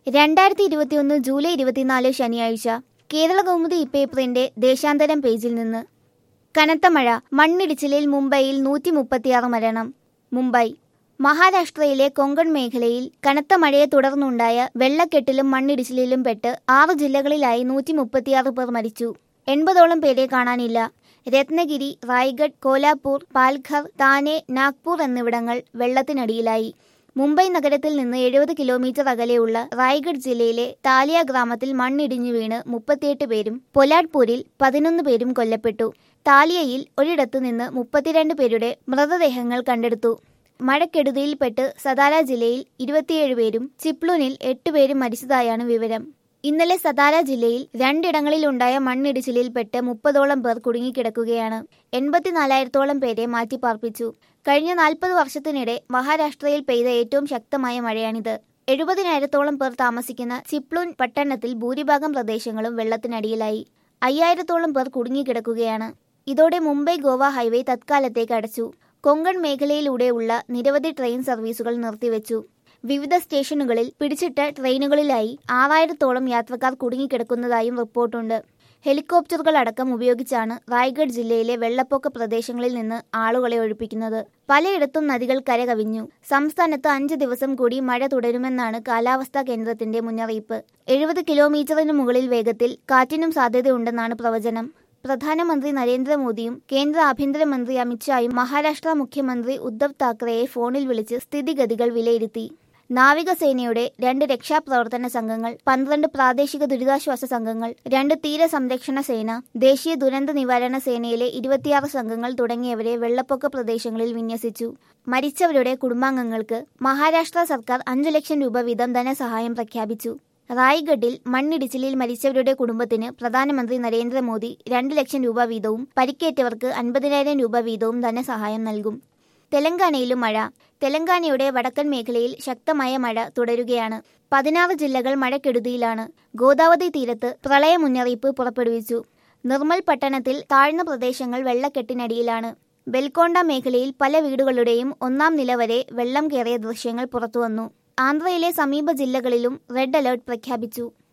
രണ്ടായിരത്തി ഇരുപത്തിയൊന്ന് ജൂലൈ ഇരുപത്തിനാല് ശനിയാഴ്ച കേരള കൗമുദി ഇപ്പേപ്പറിന്റെ ദേശാന്തരം പേജിൽ നിന്ന് കനത്ത മഴ മണ്ണിടിച്ചിലിൽ മുംബൈയിൽ നൂറ്റി മുപ്പത്തിയാറ് മരണം മുംബൈ മഹാരാഷ്ട്രയിലെ കൊങ്കൺ മേഖലയിൽ കനത്ത മഴയെ തുടർന്നുണ്ടായ വെള്ളക്കെട്ടിലും മണ്ണിടിച്ചിലിലും പെട്ട് ആറ് ജില്ലകളിലായി നൂറ്റി മുപ്പത്തിയാറ് പേർ മരിച്ചു എൺപതോളം പേരെ കാണാനില്ല രത്നഗിരി റായ്ഗഡ് കോലാപൂർ പാൽഘർ താനെ നാഗ്പൂർ എന്നിവിടങ്ങൾ വെള്ളത്തിനടിയിലായി മുംബൈ നഗരത്തിൽ നിന്ന് എഴുപത് കിലോമീറ്റർ അകലെയുള്ള റായ്ഗഡ് ജില്ലയിലെ താലിയ ഗ്രാമത്തിൽ മണ്ണിടിഞ്ഞു വീണ് മുപ്പത്തിയെട്ട് പേരും പൊലാഡ്പൂരിൽ പതിനൊന്ന് പേരും കൊല്ലപ്പെട്ടു താലിയയിൽ ഒരിടത്തു നിന്ന് മുപ്പത്തിരണ്ട് പേരുടെ മൃതദേഹങ്ങൾ കണ്ടെടുത്തു മഴക്കെടുതിയിൽപ്പെട്ട് സതാര ജില്ലയിൽ ഇരുപത്തിയേഴ് പേരും ചിപ്ലൂനിൽ എട്ട് പേരും മരിച്ചതായാണ് വിവരം ഇന്നലെ സതാര ജില്ലയിൽ രണ്ടിടങ്ങളിലുണ്ടായ മണ്ണിടിച്ചിലിൽപ്പെട്ട് മുപ്പതോളം പേർ കുടുങ്ങിക്കിടക്കുകയാണ് എൺപത്തിനാലായിരത്തോളം പേരെ മാറ്റിപ്പാർപ്പിച്ചു കഴിഞ്ഞ നാൽപ്പത് വർഷത്തിനിടെ മഹാരാഷ്ട്രയിൽ പെയ്ത ഏറ്റവും ശക്തമായ മഴയാണിത് എഴുപതിനായിരത്തോളം പേർ താമസിക്കുന്ന ചിപ്ലൂൻ പട്ടണത്തിൽ ഭൂരിഭാഗം പ്രദേശങ്ങളും വെള്ളത്തിനടിയിലായി അയ്യായിരത്തോളം പേർ കുടുങ്ങിക്കിടക്കുകയാണ് ഇതോടെ മുംബൈ ഗോവ ഹൈവേ തത്കാലത്തേക്ക് അടച്ചു കൊങ്കൺ മേഖലയിലൂടെയുള്ള നിരവധി ട്രെയിൻ സർവീസുകൾ നിർത്തിവെച്ചു വിവിധ സ്റ്റേഷനുകളിൽ പിടിച്ചിട്ട ട്രെയിനുകളിലായി ആറായിരത്തോളം യാത്രക്കാർ കുടുങ്ങിക്കിടക്കുന്നതായും റിപ്പോർട്ടുണ്ട് ഹെലികോപ്റ്ററുകൾ അടക്കം ഉപയോഗിച്ചാണ് റായ്ഗഡ് ജില്ലയിലെ വെള്ളപ്പൊക്ക പ്രദേശങ്ങളിൽ നിന്ന് ആളുകളെ ഒഴിപ്പിക്കുന്നത് പലയിടത്തും നദികൾ കരകവിഞ്ഞു സംസ്ഥാനത്ത് അഞ്ച് ദിവസം കൂടി മഴ തുടരുമെന്നാണ് കാലാവസ്ഥാ കേന്ദ്രത്തിന്റെ മുന്നറിയിപ്പ് എഴുപത് കിലോമീറ്ററിന് മുകളിൽ വേഗത്തിൽ കാറ്റിനും സാധ്യതയുണ്ടെന്നാണ് പ്രവചനം പ്രധാനമന്ത്രി നരേന്ദ്രമോദിയും കേന്ദ്ര ആഭ്യന്തരമന്ത്രി അമിത്ഷായും മഹാരാഷ്ട്ര മുഖ്യമന്ത്രി ഉദ്ധവ് താക്കറെയെ ഫോണിൽ വിളിച്ച് സ്ഥിതിഗതികൾ വിലയിരുത്തി നാവികസേനയുടെ രണ്ട് രക്ഷാപ്രവർത്തന സംഘങ്ങൾ പന്ത്രണ്ട് പ്രാദേശിക ദുരിതാശ്വാസ സംഘങ്ങൾ രണ്ട് തീര സംരക്ഷണ സേന ദേശീയ ദുരന്ത നിവാരണ സേനയിലെ ഇരുപത്തിയാറ് സംഘങ്ങൾ തുടങ്ങിയവരെ വെള്ളപ്പൊക്ക പ്രദേശങ്ങളിൽ വിന്യസിച്ചു മരിച്ചവരുടെ കുടുംബാംഗങ്ങൾക്ക് മഹാരാഷ്ട്ര സർക്കാർ അഞ്ചു ലക്ഷം രൂപ വീതം ധനസഹായം പ്രഖ്യാപിച്ചു റായ്ഗഡിൽ മണ്ണിടിച്ചിലിൽ മരിച്ചവരുടെ കുടുംബത്തിന് പ്രധാനമന്ത്രി നരേന്ദ്രമോദി രണ്ട് ലക്ഷം രൂപ വീതവും പരിക്കേറ്റവർക്ക് അൻപതിനായിരം രൂപ വീതവും ധനസഹായം നൽകും തെലങ്കാനയിലും മഴ തെലങ്കാനയുടെ വടക്കൻ മേഖലയിൽ ശക്തമായ മഴ തുടരുകയാണ് പതിനാറ് ജില്ലകൾ മഴക്കെടുതിയിലാണ് ഗോദാവരി തീരത്ത് പ്രളയ മുന്നറിയിപ്പ് പുറപ്പെടുവിച്ചു നിർമ്മൽ പട്ടണത്തിൽ താഴ്ന്ന പ്രദേശങ്ങൾ വെള്ളക്കെട്ടിനടിയിലാണ് ബെൽക്കോണ്ട മേഖലയിൽ പല വീടുകളുടെയും ഒന്നാം നില വരെ വെള്ളം കയറിയ ദൃശ്യങ്ങൾ പുറത്തുവന്നു ആന്ധ്രയിലെ സമീപ ജില്ലകളിലും റെഡ് അലർട്ട് പ്രഖ്യാപിച്ചു